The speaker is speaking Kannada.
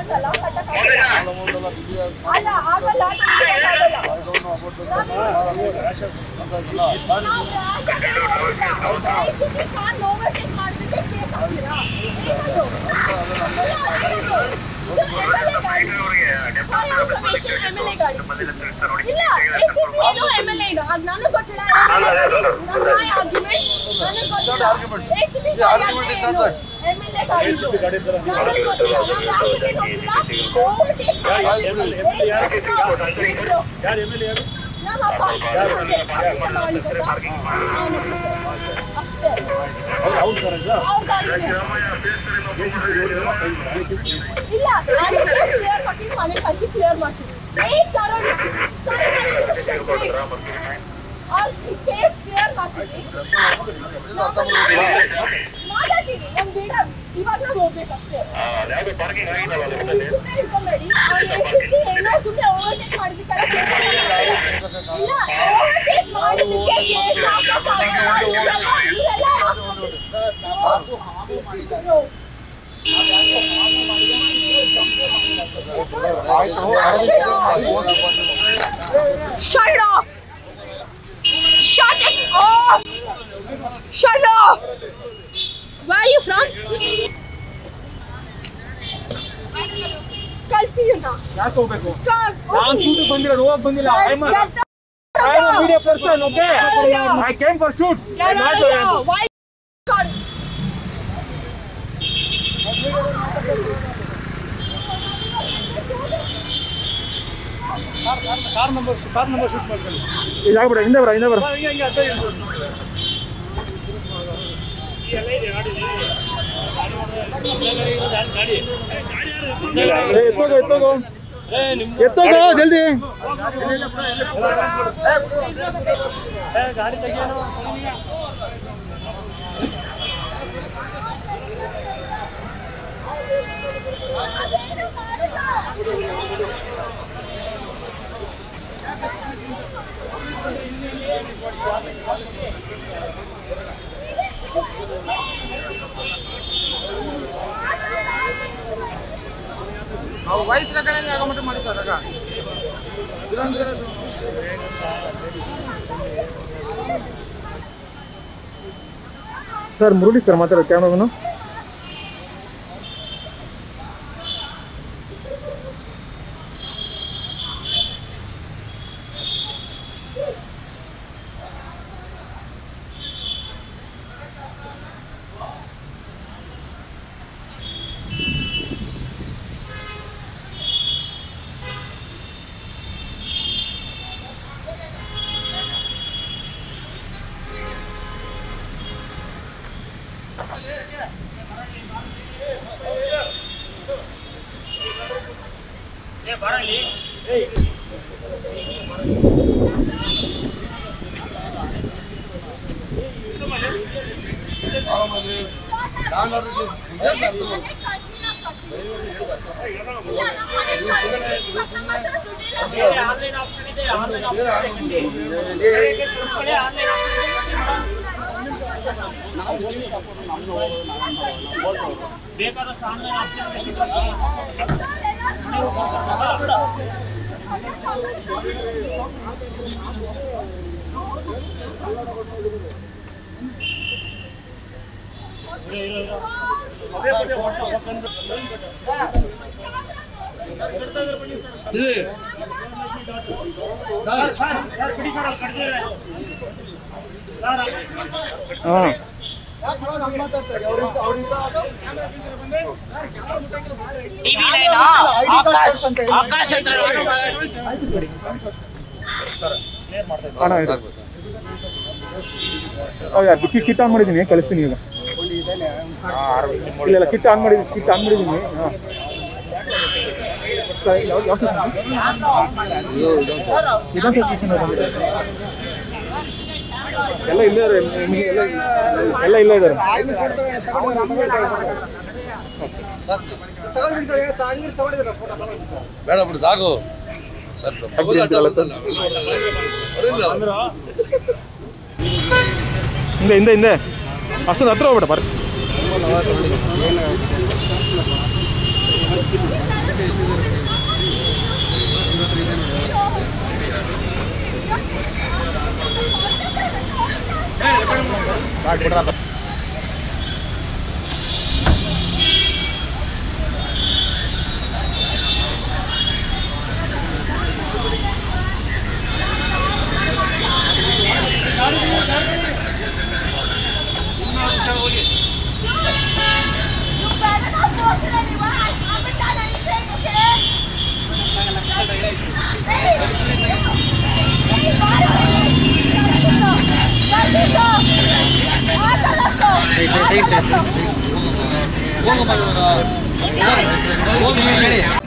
ಅಲ್ಲ ಕಟ್ಟಕ್ಕಾಗಲ್ಲ ಅಲ್ಲ ಆಗಲ್ಲ ಕಟ್ಟಕ್ಕಾಗಲ್ಲ ನಾವು ರಾಶಕ್ಕೆ ಹೋಗಿಲ್ಲ. ICC ಕಾರ್ overtake ಮಾಡ್ಬಿಟ್ಟು ಕೇಸ್ ಹಾಕ್ತೀರಾ? ಏನದು? ಇದು MLA ಗಾಡಿ. High information MLA ಗಾಡಿ. ಇಲ್ಲ ACP ಏನು MLA ಈಗ ಅದ್ ನನಗ್ ಗೊತ್ತಿಲ್ಲ MLA ಗಾಡಿ. That's my argument. ನನಗ್ ಗೊತ್ತಿಲ್ಲ ACP ಗಾಡಿ ಅಂದ್ರೆ ಏನು? MLA ಗಾಡಿ ಇದು. ನನಗ್ ಗೊತ್ತಿಲ್ಲ ನಾನು ರಾಶಕ್ಕೆ ಹೋಗಿಲ್ಲ overtake ಮಾಡಿದ್ರು. ಇಬ್ರು. ಯಾರು ಎಮ್ ಎಲ್ ಎ ಯಾರು ನಮ್ಮಪ್ಪ ಅಷ್ಟೇ ಅಷ್ಟೇ ಅವ್ರು ಬರಲ್ಲ ಅವ್ರ ಗಾಡಿನೇ ಇಲ್ಲ ನಾನು ಕೇಸ್ ಕ್ಲಿಯರ್ ಮಾಡ್ತೀನಿ ಮನೆ ಕಳ್ಸಿ ಕ್ಲಿಯರ್ ಮಾಡ್ತೀನಿ ಏಟ್ ಕರೋಡ್ ಅವ್ರ ಕೇಸ್ ಕ್ಲಿಯರ್ ಮಾಡ್ತೀನಿ ಮಾತಾಡ್ತೀನಿ ನಮ್ ಬೇಡ ಇವಾಗ ನಾವು ಹೋಗ್ಬೇಕಷ್ಟೇ ಸುಮ್ಮನೆ ಇಟ್ಕೊಂಬೇಡಿ ಅವ್ರು ಎಸಿಪಿ ಏನೋ ಸುಮ್ಮನೆ ಓವರ್ಟೇಕ್ ಮಾಡಿದ್ದಕ್ಕೆಲ್ಲ ಕೇಸ್ ಹಾಕಲ್ಲ ಇಲ್ಲ ಓವರ್ಟೇಕ್ ಮಾಡಿದ್ದಕ್ಕೆ ಕೇಸ್ ಹಾಕಕ್ಕಾಗಲ್ಲ ಇವರೆಲ್ಲ ಇವರೆಲ್ಲ ಹಾಕ್ಬೋದು Shut it off! Shut it off! Shut it off! Where are you from? ಕಳ್ಸಿದೀನ ಯಾಕೆ ಹೋಗ್ಬೇಕು ನಾನ್ ಶೂಟ್ ಬಂದಿಲ್ಲ ಹೋಗಕ್ ಬಂದಿಲ್ಲ I media person okay I came for shoot Why? God. Car number car number shoot ಮಾಡ್ಕೊಳ್ಳಿ ಇದಾಗ್ಬಿಡ ಹಿಂದೆ ಬರ ಹಿಂದೆ ಬರ ಎತ್ತೋಗೋ ಎತ್ತೋಗೋ ಎತ್ತೋಗೋ ಜಲ್ದಿ ಗಾಡಿ ತೆಗಿಯೋಣ ವಾಯ್ಸ್ ರೆಕಾರ್ಡಿಂಗ್ ಆಗೋ ಮಟ್ಟ ಮಾಡಿ ಸರ್ ಆಗ ಸರ್ ಮುರುಳಿ ಸರ್ ಮಾತಾಡೋ ಕ್ಯಾಮ್ರಾಮನು ಆನ್ಲೈನ್ ಆಪ್ಷನ್ ಇದೆ ಆನ್ಲೈನ್ ಬೇಕಾದಷ್ಟು ಆನ್ಲೈನ್ ಆಪ್ಷನ್ ಹಾಂ ಅಣ್ಣ ಇದು ಹೌದಾ ಡಿಕ್ಕಿ ಕಿಟ್ ಆನ್ ಮಾಡಿದ್ದೀನಿ ಕಳಿಸ್ತೀನಿ ಈಗ ಇಲ್ಲ ಇಲ್ಲ ಕಿಟ್ ಆನ್ ಮಾಡಿದ್ದೀನಿ ಕಿಟ್ ಆನ್ ಮಾಡಿದ್ದೀನಿ ಹಾಂ ಯಾವ ಯಾವ ಇದೊಂದು ಸ್ಟೇಷನ್ ಎಲ್ಲ ಇಲ್ಲೇ ಇದ್ದಾರೆ ನಿಮಗೆ ಎಲ್ಲ ಎಲ್ಲ ಇಲ್ಲೇ ಇದ್ದಾರೆ ಬೇಡ ಬಿಡು ಸಾಕು ಸರ್ ಅಗ್ರಿ ಅಂತಲ್ಲ ಸರ್. ಹಿಂದೆ ಹಿಂದೆ ಹಿಂದೆ ಅಷ್ಟೊಂದು ಹತ್ರ ಹೋಗ್ಬೇಡ ಬರ್ರಿ You better not force it anyone. I haven't done anything, okay? Hey! Hey, ಬಾರೋ ಇಲ್ಲಿ. ಛತ್ತೀಸು. ಆಗಲ್ಲಸು. ಆಗಲ್ಲಸು. ಹೋಗಮ್ಮ ಇವಾಗ ಹೋಗಿ ಹೇಳಿ